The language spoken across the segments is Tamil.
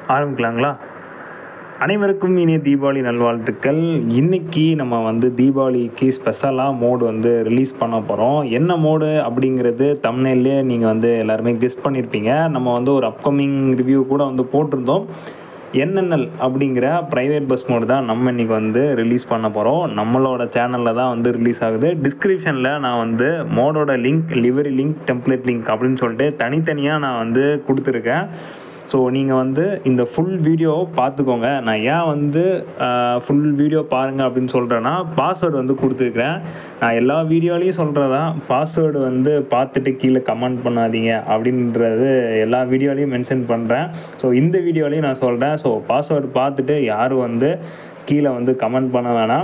ஆரம்பிக்கலாங்களா அனைவருக்கும் இனிய தீபாவளி நல்வாழ்த்துக்கள் இன்னைக்கு நம்ம வந்து தீபாவளிக்கு ஸ்பெஷலாக மோடு வந்து ரிலீஸ் பண்ண போகிறோம் என்ன மோடு அப்படிங்கிறது தமிழ்லேயே நீங்கள் வந்து எல்லாருமே கெஸ் பண்ணியிருப்பீங்க நம்ம வந்து ஒரு அப்கமிங் ரிவ்யூ கூட வந்து போட்டிருந்தோம் என்என்எல் அப்படிங்கிற ப்ரைவேட் பஸ் மோடு தான் நம்ம இன்னைக்கு வந்து ரிலீஸ் பண்ண போகிறோம் நம்மளோட சேனலில் தான் வந்து ரிலீஸ் ஆகுது டிஸ்கிரிப்ஷனில் நான் வந்து மோடோட link livery link template link அப்படின்னு சொல்லிட்டு தனித்தனியாக நான் வந்து கொடுத்துருக்கேன் ஸோ நீங்கள் வந்து இந்த ஃபுல் வீடியோவை பார்த்துக்கோங்க நான் ஏன் வந்து ஃபுல் வீடியோ பாருங்கள் அப்படின்னு சொல்கிறேன்னா பாஸ்வேர்டு வந்து கொடுத்துருக்குறேன் நான் எல்லா வீடியோலையும் சொல்கிறதான் பாஸ்வேர்டு வந்து பார்த்துட்டு கீழே கமெண்ட் பண்ணாதீங்க அப்படின்றது எல்லா வீடியோலையும் மென்ஷன் பண்ணுறேன் ஸோ இந்த வீடியோலையும் நான் சொல்கிறேன் ஸோ பாஸ்வேர்டு பார்த்துட்டு யாரும் வந்து கீழே வந்து கமெண்ட் பண்ண வேணாம்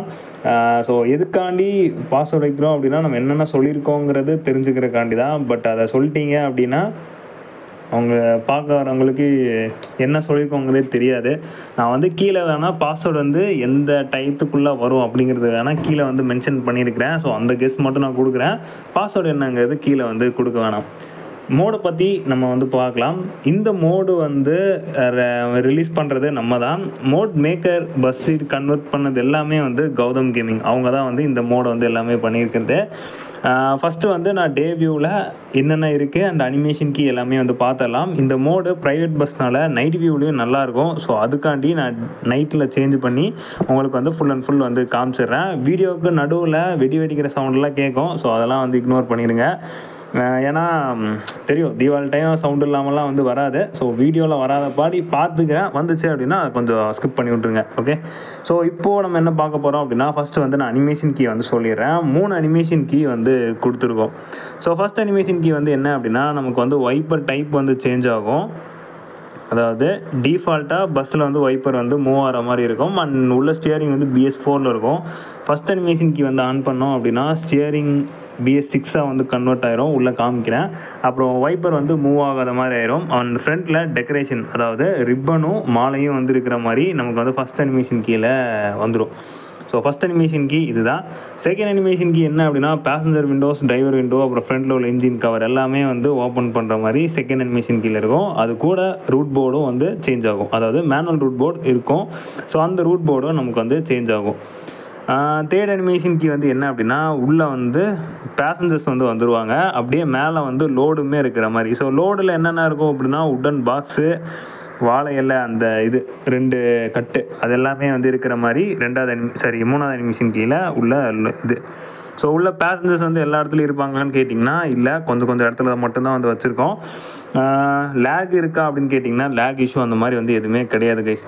ஸோ எதுக்காண்டி பாஸ்வேர்டு வைக்கிறோம் அப்படின்னா நம்ம என்னென்ன சொல்லியிருக்கோங்கிறது தெரிஞ்சுக்கிறக்காண்டி தான் பட் அதை சொல்லிட்டீங்க அப்படின்னா அவங்க பார்க்க வரவங்களுக்கு என்ன சொல்லியிருக்கோங்கிறதே தெரியாது நான் வந்து கீழே வேணால் பாஸ்வேர்டு வந்து எந்த டயத்துக்குள்ளே வரும் அப்படிங்கிறது வேணால் கீழே வந்து மென்ஷன் பண்ணியிருக்கிறேன் ஸோ அந்த கெஸ் மட்டும் நான் கொடுக்குறேன் பாஸ்வேர்டு என்னங்கிறது கீழே வந்து கொடுக்க வேணாம் மோடை பற்றி நம்ம வந்து பார்க்கலாம் இந்த மோடு வந்து ரிலீஸ் பண்ணுறது நம்ம தான் mod maker bus seat convert பண்ணது எல்லாமே வந்து கௌதம் கேமிங் அவங்க தான் வந்து இந்த மோடை வந்து எல்லாமே பண்ணியிருக்கிறது ஃபஸ்ட்டு வந்து நான் டே வியூவில் என்னென்ன இருக்குது அந்த அனிமேஷன் கீ எல்லாமே வந்து பார்த்தரலாம் இந்த மோடு ப்ரைவேட் பஸ்னால் நைட் வியூலையும் நல்லாயிருக்கும் ஸோ அதுக்காண்டி நான் நைட்டில் சேஞ்ச் பண்ணி உங்களுக்கு வந்து ஃபுல் அண்ட் ஃபுல் வந்து காமிச்சிடுறேன் வீடியோவுக்கு நடுவில் வெடி வெடிக்கிற சவுண்டெலாம் கேட்கும் ஸோ அதெல்லாம் வந்து இக்னோர் பண்ணிடுங்க ஏன்னா தெரியும் தீபாவளி டைம் சவுண்டு இல்லாமலாம் வந்து வராது ஸோ வீடியோவில் வராத பாடி பார்த்துக்கிறேன் வந்துச்சு அப்படின்னா கொஞ்சம் ஸ்கிப் பண்ணி விட்ருங்க ஓகே ஸோ இப்போது நம்ம என்ன பார்க்க போகிறோம் அப்படின்னா ஃபஸ்ட்டு வந்து நான் அனிமேஷன் கீ வந்து சொல்லிடுறேன் மூணு அனிமேஷன் கீ வந்து கொடுத்துருக்கோம் ஸோ ஃபஸ்ட் அனிமேஷன் கீ வந்து என்ன அப்படின்னா நமக்கு வந்து வைப்பர் டைப் வந்து சேஞ்ச் ஆகும் அதாவது டிஃபால்ட்டாக பஸ்ஸில் வந்து வைப்பர் வந்து மூவ் ஆகிற மாதிரி இருக்கும் அண்ட் உள்ள ஸ்டியரிங் வந்து பிஎஸ் ஃபோரில் இருக்கும் ஃபஸ்ட் அனிமேஷன் கீ வந்து ஆன் பண்ணோம் அப்படின்னா ஸ்டியரிங் பிஎஸ் சிக்ஸாக வந்து கன்வெர்ட் ஆயிரும் உள்ளே காமிக்கிறேன் அப்புறம் வைப்பர் வந்து மூவ் ஆகாத மாதிரி ஆயிரும் அண்ட் ஃப்ரண்ட்டில் டெக்கரேஷன் அதாவது ரிப்பனும் மாலையும் வந்து இருக்கிற மாதிரி நமக்கு வந்து ஃபஸ்ட் அனிமேஷன் கீழே வந்துடும் ஸோ ஃபஸ்ட் அனிமேஷன் கீ இதுதான் செகண்ட் அனிமேஷன் கீ என்ன அப்படின்னா பேசஞ்சர் விண்டோஸ் டிரைவர் விண்டோ அப்புறம் ஃப்ரண்ட்டில் உள்ள இன்ஜின் கவர் எல்லாமே வந்து ஓப்பன் பண்ணுற மாதிரி செகண்ட் அனிமேஷன் கீழே இருக்கும் அது கூட ரூட் போர்டும் வந்து சேஞ்ச் ஆகும் அதாவது மேனுவல் ரூட் போர்டு இருக்கும் ஸோ அந்த ரூட் போர்டும் நமக்கு வந்து சேஞ்ச் ஆகும் தேர்ட் அனிமேஷன் கீ வந்து என்ன அப்படின்னா உள்ளே வந்து பேசஞ்சர்ஸ் வந்து வந்துடுவாங்க அப்படியே மேலே வந்து லோடுமே இருக்கிற மாதிரி ஸோ லோடில் என்னென்ன இருக்கும் அப்படின்னா உடன் பாக்ஸு வாழை இலை அந்த இது ரெண்டு கட்டு அது எல்லாமே வந்து இருக்கிற மாதிரி ரெண்டாவது அனி சாரி மூணாவது அனிமேஷன் கீழே உள்ள இது ஸோ உள்ள பேசஞ்சர்ஸ் வந்து எல்லா இடத்துலையும் இருப்பாங்களான்னு கேட்டிங்கன்னா இல்லை கொஞ்சம் கொஞ்சம் இடத்துல மட்டும்தான் வந்து வச்சுருக்கோம் லேக் இருக்கா அப்படின்னு கேட்டிங்கன்னா லேக் இஷ்யூ அந்த மாதிரி வந்து எதுவுமே கிடையாது கைஸ்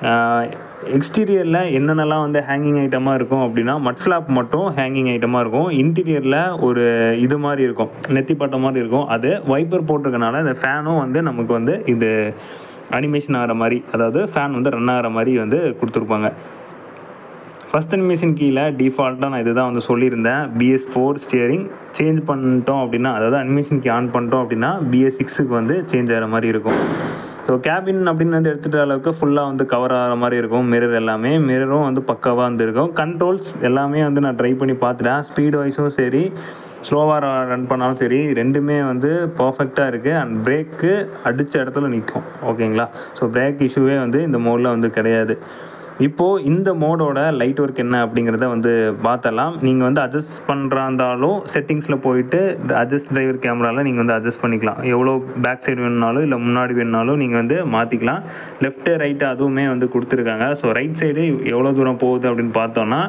எக்ஸ்டீரியரில் என்னென்னலாம் வந்து ஹேங்கிங் ஐட்டமாக இருக்கும் அப்படின்னா மட் ஃப்ளாப் மட்டும் ஹேங்கிங் ஐட்டமாக இருக்கும் இன்டீரியரில் ஒரு இது மாதிரி இருக்கும் நெத்தி பட்ட மாதிரி இருக்கும் அது வைப்பர் போட்டிருக்கனால இந்த ஃபேனும் வந்து நமக்கு வந்து இது அனிமேஷன் ஆகிற மாதிரி அதாவது ஃபேன் வந்து ரன் ஆகிற மாதிரி வந்து கொடுத்துருப்பாங்க ஃபஸ்ட் அனிமேஷன் கீழே டிஃபால்ட்டாக நான் இதுதான் வந்து சொல்லியிருந்தேன் பிஎஸ் ஃபோர் ஸ்டியரிங் சேஞ்ச் பண்ணிட்டோம் அப்படின்னா அதாவது அனிமேஷன் கீ ஆன் பண்ணிட்டோம் அப்படின்னா பிஎஸ் சிக்ஸுக்கு வந்து சேஞ்ச் ஆகிற மாதிரி இருக்கும் ஸோ கேபின் அப்படின்னு வந்து எடுத்துகிட்ட அளவுக்கு ஃபுல்லாக வந்து கவர் ஆகிற மாதிரி இருக்கும் மிரர் எல்லாமே மிரரும் வந்து பக்காவாக வந்து இருக்கும் கண்ட்ரோல்ஸ் எல்லாமே வந்து நான் ட்ரை பண்ணி பார்த்துட்டேன் ஸ்பீட் வைஸும் சரி ஸ்லோவாக ரன் பண்ணாலும் சரி ரெண்டுமே வந்து பர்ஃபெக்டாக இருக்குது அண்ட் பிரேக்கு அடித்த இடத்துல நிற்கும் ஓகேங்களா ஸோ பிரேக் இஷ்யூவே வந்து இந்த மோடில் வந்து கிடையாது இப்போது இந்த மோடோட லைட் ஒர்க் என்ன அப்படிங்கிறத வந்து பார்த்தலாம் நீங்கள் வந்து அட்ஜஸ்ட் பண்ணுறா இருந்தாலும் செட்டிங்ஸில் போயிட்டு அட்ஜஸ்ட் டிரைவர் கேமராவில் நீங்கள் வந்து அட்ஜஸ்ட் பண்ணிக்கலாம் எவ்வளோ பேக் சைடு வேணுனாலும் இல்லை முன்னாடி வேணுனாலும் நீங்கள் வந்து மாற்றிக்கலாம் லெஃப்ட்டு ரைட்டு அதுவுமே வந்து கொடுத்துருக்காங்க ஸோ ரைட் சைடு எவ்வளோ தூரம் போகுது அப்படின்னு பார்த்தோன்னா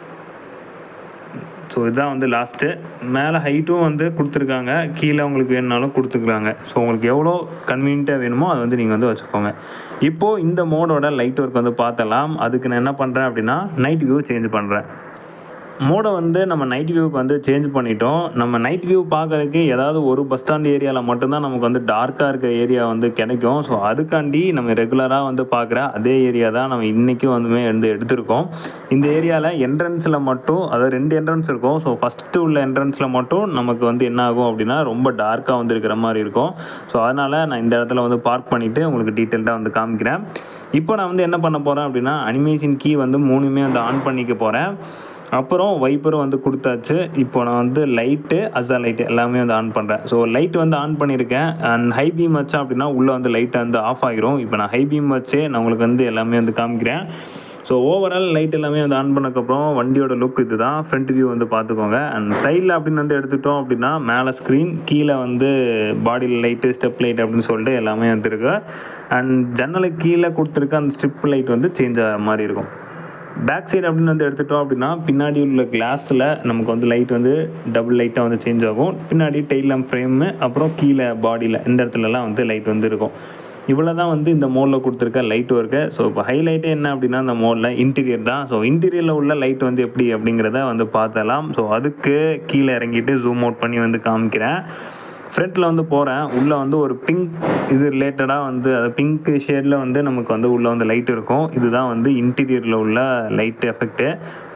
ஸோ இதுதான் வந்து லாஸ்ட்டு மேலே ஹைட்டும் வந்து கொடுத்துருக்காங்க கீழே உங்களுக்கு வேணுனாலும் கொடுத்துருக்காங்க ஸோ உங்களுக்கு எவ்வளோ கன்வீனியண்ட்டாக வேணுமோ அதை வந்து நீங்கள் வந்து வச்சுக்கோங்க இப்போது இந்த மோடோட லைட் ஒர்க் வந்து பார்த்தலாம் அதுக்கு நான் என்ன பண்ணுறேன் அப்படின்னா நைட் வியூ சேஞ்ச் பண்ணுறேன் மோடை வந்து நம்ம நைட் வியூக்கு வந்து சேஞ்ச் பண்ணிட்டோம் நம்ம நைட் வியூ பார்க்கறதுக்கு ஏதாவது ஒரு பஸ் ஸ்டாண்ட் ஏரியாவில் மட்டும்தான் நமக்கு வந்து டார்க்காக இருக்க ஏரியா வந்து கிடைக்கும் ஸோ அதுக்காண்டி நம்ம ரெகுலராக வந்து பார்க்குற அதே ஏரியா தான் நம்ம இன்றைக்கும் வந்துமே வந்து எடுத்திருக்கோம் இந்த ஏரியாவில் என்ட்ரன்ஸில் மட்டும் அதாவது ரெண்டு என்ட்ரன்ஸ் இருக்கும் ஸோ ஃபஸ்ட்டு உள்ள என்ட்ரன்ஸில் மட்டும் நமக்கு வந்து என்ன ஆகும் அப்படின்னா ரொம்ப டார்க்காக வந்து இருக்கிற மாதிரி இருக்கும் ஸோ அதனால் நான் இந்த இடத்துல வந்து பார்க் பண்ணிவிட்டு உங்களுக்கு டீட்டெயில்டாக வந்து காமிக்கிறேன் இப்போ நான் வந்து என்ன பண்ண போகிறேன் அப்படின்னா அனிமேஷன் கீ வந்து மூணுமே வந்து ஆன் பண்ணிக்க போகிறேன் அப்புறம் வைப்பரும் வந்து கொடுத்தாச்சு இப்போ நான் வந்து லைட்டு அசா லைட்டு எல்லாமே வந்து ஆன் பண்ணுறேன் ஸோ லைட் வந்து ஆன் பண்ணியிருக்கேன் அண்ட் ஹை பீம் வச்சேன் அப்படின்னா உள்ளே வந்து லைட்டை வந்து ஆஃப் ஆகிரும் இப்போ நான் ஹை பீம் வச்சே நான் உங்களுக்கு வந்து எல்லாமே வந்து காமிக்கிறேன் ஸோ ஓவரால் லைட் எல்லாமே வந்து ஆன் பண்ணக்கப்புறம் வண்டியோட லுக் இது தான் ஃப்ரண்ட் வியூ வந்து பார்த்துக்கோங்க அண்ட் சைடில் அப்படின்னு வந்து எடுத்துட்டோம் அப்படின்னா மேலே ஸ்க்ரீன் கீழே வந்து பாடியில் லைட்டு ஸ்டெப் லைட் அப்படின்னு சொல்லிட்டு எல்லாமே வந்துருக்கு அண்ட் ஜன்னலுக்கு கீழே கொடுத்துருக்க அந்த ஸ்ட்ரிப் லைட் வந்து சேஞ்ச் ஆகிற மாதிரி இருக்கும் பேக் சைடு அப்படின்னு வந்து எடுத்துட்டோம் அப்படின்னா பின்னாடி உள்ள கிளாஸில் நமக்கு வந்து லைட் வந்து டபுள் லைட்டாக வந்து சேஞ்ச் ஆகும் பின்னாடி டெய்ல் லேம்ப் ஃப்ரேமு அப்புறம் கீழே பாடியில் இந்த இடத்துலலாம் வந்து லைட் வந்து இருக்கும் இவ்வளோ தான் வந்து இந்த மோடில் கொடுத்துருக்க லைட் ஒர்க்கு ஸோ இப்போ ஹைலைட்டே என்ன அப்படின்னா இந்த மோடில் இன்டீரியர் தான் ஸோ இன்டீரியரில் உள்ள லைட் வந்து எப்படி அப்படிங்கிறத வந்து பார்த்தலாம் ஸோ அதுக்கு கீழே இறங்கிட்டு ஜூம் அவுட் பண்ணி வந்து காமிக்கிறேன் ஃப்ரண்ட்டில் வந்து போகிறேன் உள்ளே வந்து ஒரு பிங்க் இது ரிலேட்டடாக வந்து அது பிங்க் ஷேடில் வந்து நமக்கு வந்து உள்ளே வந்து லைட் இருக்கும் இதுதான் வந்து இன்டீரியரில் உள்ள லைட் எஃபெக்ட்டு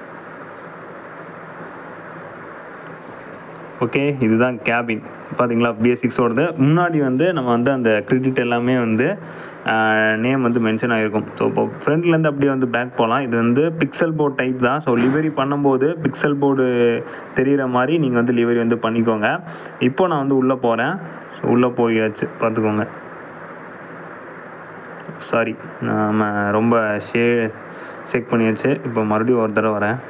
ஓகே இதுதான் கேபின் பார்த்தீங்களா பிஎஸ்சிக்ஸோடது முன்னாடி வந்து நம்ம வந்து அந்த கிரெடிட் எல்லாமே வந்து நேம் வந்து மென்ஷன் ஆகிருக்கும் ஸோ இப்போ ஃப்ரண்ட்லேருந்து அப்படியே வந்து பேக் போகலாம் இது வந்து பிக்சல் போர்டு டைப் தான் ஸோ லிவரி பண்ணும்போது பிக்சல் போர்டு தெரிகிற மாதிரி நீங்கள் வந்து லிவரி வந்து பண்ணிக்கோங்க இப்போ நான் வந்து உள்ளே போகிறேன் ஸோ உள்ளே போயாச்சு பார்த்துக்கோங்க சாரி நம்ம ரொம்ப ஷே செக் பண்ணியாச்சு இப்போ மறுபடியும் ஒரு தடவை வரேன்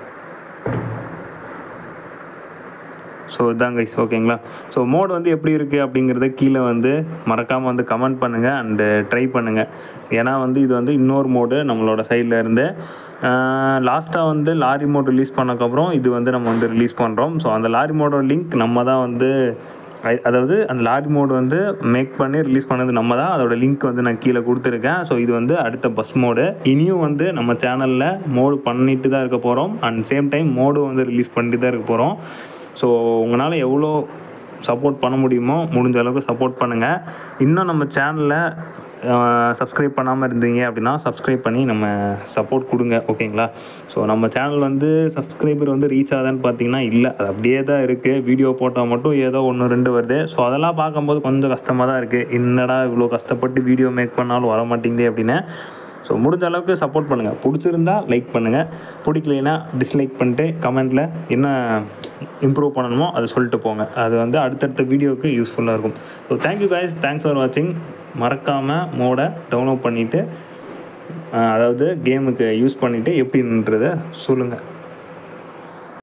ஸோ இதான் கைஸ் ஓகேங்களா ஸோ மோட் வந்து எப்படி இருக்குது அப்படிங்கிறத கீழே வந்து மறக்காமல் வந்து கமெண்ட் பண்ணுங்கள் அண்டு ட்ரை பண்ணுங்கள் ஏன்னா வந்து இது வந்து இன்னொரு மோடு நம்மளோட சைடில் இருந்து லாஸ்ட்டாக வந்து லாரி மோட் ரிலீஸ் பண்ணக்கப்புறம் இது வந்து நம்ம வந்து ரிலீஸ் பண்ணுறோம் ஸோ அந்த லாரி மோடோட லிங்க் நம்ம தான் வந்து ஐ- அதாவது அந்த லாரி மோடு வந்து மேக் பண்ணி ரிலீஸ் பண்ணது நம்ம தான் அதோட லிங்க் வந்து நான் கீழே கொடுத்துருக்கேன் ஸோ இது வந்து அடுத்த பஸ் மோடு இனியும் வந்து நம்ம சேனலில் மோடு பண்ணிட்டு தான் இருக்க போகிறோம் அண்ட் சேம் டைம் மோடு வந்து ரிலீஸ் பண்ணிட்டு தான் இருக்க போகிறோம் ஸோ உங்களால் எவ்வளோ சப்போர்ட் பண்ண முடியுமோ முடிஞ்ச அளவுக்கு சப்போர்ட் பண்ணுங்கள் இன்னும் நம்ம சேனலில் சப்ஸ்கிரைப் பண்ணாமல் இருந்தீங்க அப்படின்னா சப்ஸ்கிரைப் பண்ணி நம்ம சப்போர்ட் கொடுங்க ஓகேங்களா ஸோ நம்ம சேனல் வந்து சப்ஸ்கிரைபர் வந்து ரீச் ஆகுதான்னு பார்த்தீங்கன்னா இல்லை அது அப்படியே தான் இருக்குது வீடியோ போட்டால் மட்டும் ஏதோ ஒன்று ரெண்டு வருது ஸோ அதெல்லாம் பார்க்கும்போது கொஞ்சம் கஷ்டமாக தான் இருக்குது என்னடா இவ்வளோ கஷ்டப்பட்டு வீடியோ மேக் பண்ணாலும் வர மாட்டேங்குதே அப்படின்னு ஸோ முடிஞ்ச அளவுக்கு சப்போர்ட் பண்ணுங்கள் பிடிச்சிருந்தா லைக் பண்ணுங்கள் பிடிக்கலைன்னா டிஸ்லைக் பண்ணிட்டு கமெண்ட்டில் என்ன இம்ப்ரூவ் பண்ணணுமோ அதை சொல்லிட்டு போங்க அது வந்து அடுத்தடுத்த வீடியோவுக்கு யூஸ்ஃபுல்லாக இருக்கும் so thank you guys thanks for வாட்சிங் மறக்காமல் மோடை டவுன்லோட் பண்ணிவிட்டு அதாவது கேமுக்கு யூஸ் பண்ணிவிட்டு எப்படின்றத சொல்லுங்கள்